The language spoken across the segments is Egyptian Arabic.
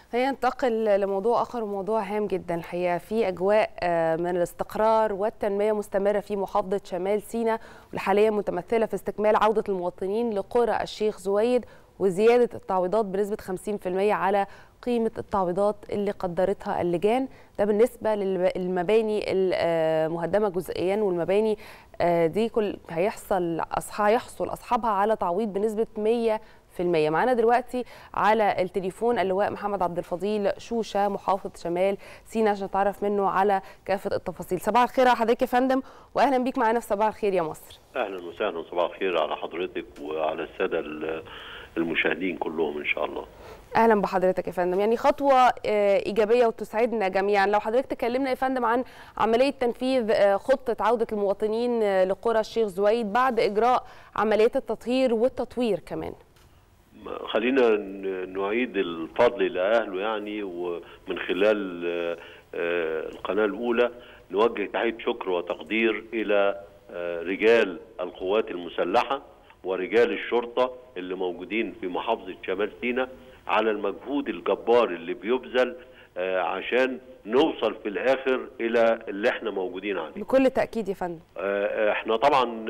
خلينا ننتقل لموضوع اخر وموضوع هام جدا الحقيقه في اجواء من الاستقرار والتنميه مستمره في محافظه شمال سيناء واللي حاليا متمثله في استكمال عوده المواطنين لقرى الشيخ زويد وزياده التعويضات بنسبه 50% على قيمه التعويضات اللي قدرتها اللجان ده بالنسبه للمباني المهدمه جزئيا والمباني دي كل هيحصل هيحصل اصحابها على تعويض بنسبه 100 في المية معانا دلوقتي على التليفون اللواء محمد عبد الفضيل شوشة محافظ شمال سينا عشان نتعرف منه على كافة التفاصيل صباح الخير على حضرتك يا فندم واهلا بيك معانا في صباح الخير يا مصر اهلا وسهلا صباح الخير على حضرتك وعلى السادة المشاهدين كلهم ان شاء الله اهلا بحضرتك يا فندم يعني خطوه ايجابيه وتسعدنا جميعا لو حضرتك تكلمنا يا فندم عن عمليه تنفيذ خطه عوده المواطنين لقرى الشيخ زويد بعد اجراء عمليات التطهير والتطوير كمان خلينا نعيد الفضل لاهله يعني ومن خلال القناه الاولى نوجه تحيه شكر وتقدير الى رجال القوات المسلحه ورجال الشرطه اللي موجودين في محافظه شمال سيناء على المجهود الجبار اللي بيبذل عشان نوصل في الاخر الى اللي احنا موجودين عليه. بكل تاكيد يا فندم. احنا طبعا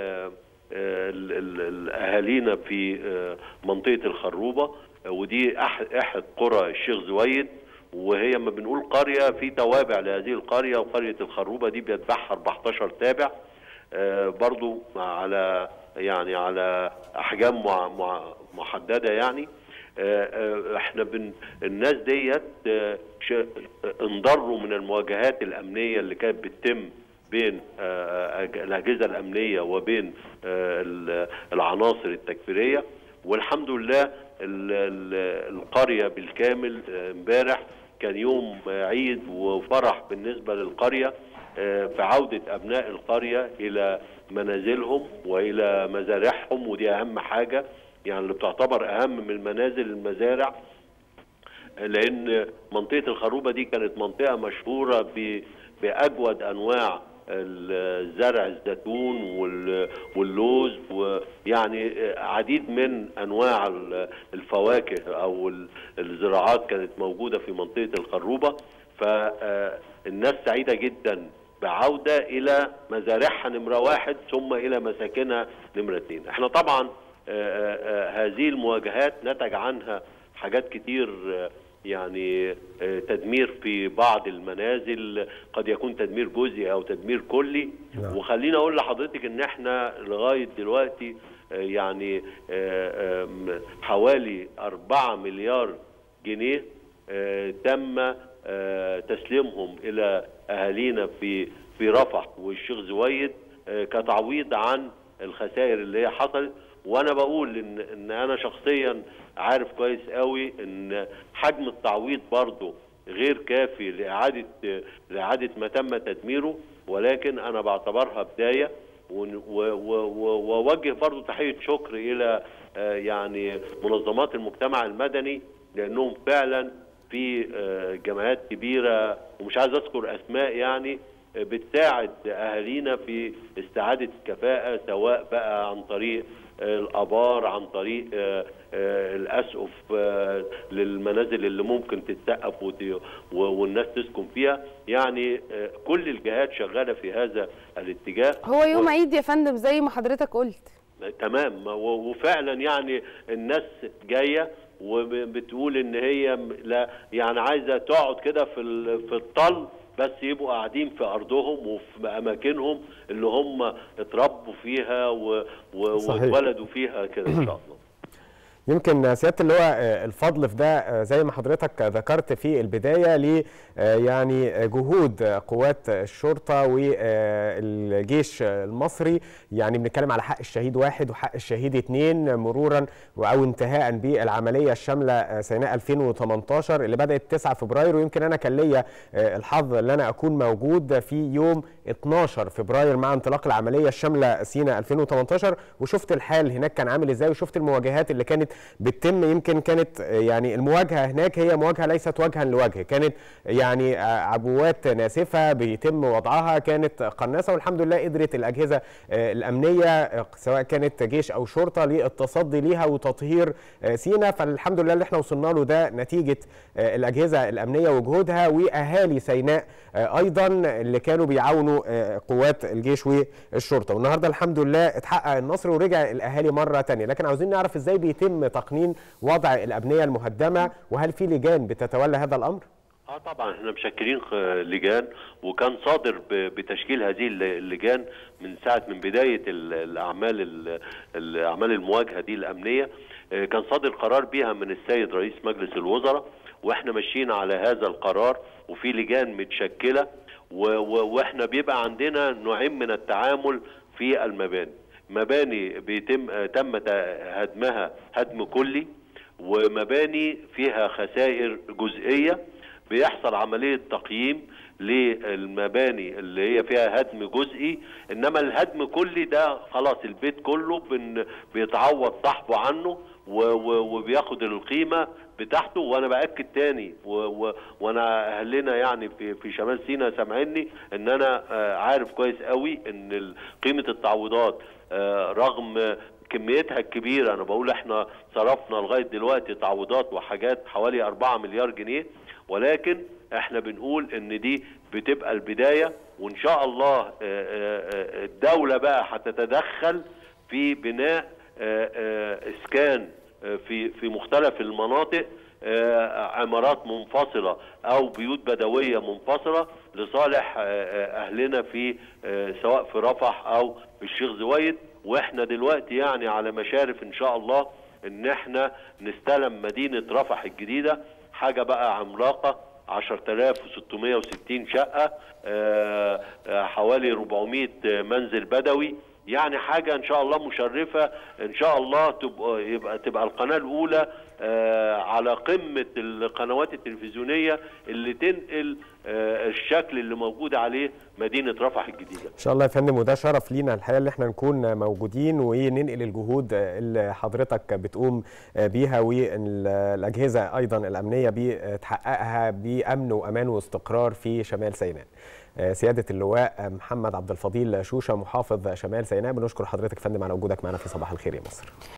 اهالينا في منطقه الخروبه ودي احد قرى الشيخ زويد وهي ما بنقول قريه في توابع لهذه القريه وقريه الخروبه دي بيتبعها 14 تابع برضو على يعني على احجام محدده يعني احنا بن الناس ديت انضروا من المواجهات الامنيه اللي كانت بتتم بين الاجهزه الامنيه وبين العناصر التكفيريه والحمد لله القريه بالكامل امبارح كان يوم عيد وفرح بالنسبه للقريه في عوده ابناء القريه الى منازلهم والى مزارعهم ودي اهم حاجه يعني اللي بتعتبر اهم من المنازل المزارع لان منطقه الخروبه دي كانت منطقه مشهوره باجود انواع الزرع الزيتون واللوز ويعني عديد من انواع الفواكه او الزراعات كانت موجوده في منطقه الخروبه فالناس سعيده جدا بعوده الى مزارعها نمره واحد ثم الى مساكنها نمره اثنين. احنا طبعا هذه المواجهات نتج عنها حاجات كتير يعني تدمير في بعض المنازل قد يكون تدمير جزئي او تدمير كلي نعم. وخليني اقول لحضرتك ان احنا لغايه دلوقتي يعني حوالي 4 مليار جنيه تم تسليمهم الى اهالينا في في رفح والشيخ زويد كتعويض عن الخسائر اللي هي حصلت وانا بقول ان ان انا شخصيا عارف كويس قوي ان حجم التعويض برضه غير كافي لاعاده لاعاده ما تم تدميره ولكن انا بعتبرها بدايه واوجه برضه تحيه شكر الى يعني منظمات المجتمع المدني لانهم فعلا في جمعيات كبيره ومش عايز اذكر اسماء يعني بتساعد اهالينا في استعاده الكفاءه سواء بقى عن طريق الابار عن طريق الاسقف للمنازل اللي ممكن تتسقف والناس تسكن فيها يعني كل الجهات شغاله في هذا الاتجاه هو يوم عيد يا فندم زي ما حضرتك قلت تمام وفعلا يعني الناس جايه وبتقول ان هي لا يعني عايزه تقعد كده في في الطل بس يبقوا قاعدين في ارضهم وفي اماكنهم اللي هم اتربوا فيها واتولدوا فيها كده ان شاء الله يمكن سياده اللواء الفضل في ده زي ما حضرتك ذكرت في البدايه ل يعني جهود قوات الشرطه والجيش المصري يعني بنتكلم على حق الشهيد واحد وحق الشهيد اثنين مرورا او انتهاء بالعمليه الشامله سيناء 2018 اللي بدات 9 فبراير ويمكن انا كان ليا الحظ ان انا اكون موجود في يوم 12 فبراير مع انطلاق العمليه الشامله سيناء 2018 وشفت الحال هناك كان عامل ازاي وشفت المواجهات اللي كانت بتتم يمكن كانت يعني المواجهه هناك هي مواجهه ليست وجها لوجه كانت يعني عبوات ناسفه بيتم وضعها كانت قناصه والحمد لله قدرت الاجهزه الامنيه سواء كانت جيش او شرطه للتصدي ليها وتطهير سينا فالحمد لله اللي احنا وصلنا له ده نتيجه الاجهزه الامنيه وجهودها واهالي سيناء ايضا اللي كانوا بيعاونوا قوات الجيش والشرطه والنهارده الحمد لله اتحقق النصر ورجع الاهالي مره ثانيه لكن عاوزين نعرف ازاي بيتم تقنين وضع الابنيه المهدمه وهل في لجان بتتولى هذا الامر؟ اه طبعا احنا مشكلين لجان وكان صادر بتشكيل هذه اللجان من ساعه من بدايه الاعمال الاعمال المواجهه دي الامنيه كان صادر قرار بيها من السيد رئيس مجلس الوزراء واحنا ماشيين على هذا القرار وفي لجان متشكله واحنا بيبقى عندنا نوعين من التعامل في المباني مباني بيتم تم هدمها هدم كلي ومباني فيها خسائر جزئيه بيحصل عمليه تقييم للمباني اللي هي فيها هدم جزئي انما الهدم كلي ده خلاص البيت كله بن بيتعوض صاحبه عنه وبياخد القيمه بتاعته وانا باكد تاني وانا اهلنا يعني في في شمال سيناء سامعيني ان انا عارف كويس قوي ان قيمه التعويضات رغم كميتها الكبيره انا بقول احنا صرفنا لغايه دلوقتي تعويضات وحاجات حوالي 4 مليار جنيه ولكن احنا بنقول ان دي بتبقى البدايه وان شاء الله الدوله بقى هتتدخل في بناء اسكان في في مختلف المناطق عمارات منفصله او بيوت بدويه منفصله لصالح اهلنا في سواء في رفح او في الشيخ زويد واحنا دلوقتي يعني على مشارف ان شاء الله ان احنا نستلم مدينه رفح الجديده حاجه بقى عملاقه 10660 شقه حوالي 400 منزل بدوي يعني حاجة إن شاء الله مشرفة إن شاء الله تبقى يبقى تبقى القناة الأولى آه على قمة القنوات التلفزيونية اللي تنقل آه الشكل اللي موجود عليه مدينة رفح الجديدة إن شاء الله يا فندم وده شرف لينا الحقيقة اللي احنا نكون موجودين وننقل الجهود اللي حضرتك بتقوم بيها والأجهزة أيضا الأمنية بتحققها بأمن وأمان واستقرار في شمال سيناء سيادة اللواء محمد عبد الفضيل شوشة محافظ شمال سيناء بنشكر حضرتك فندم على وجودك معنا في صباح الخير يا مصر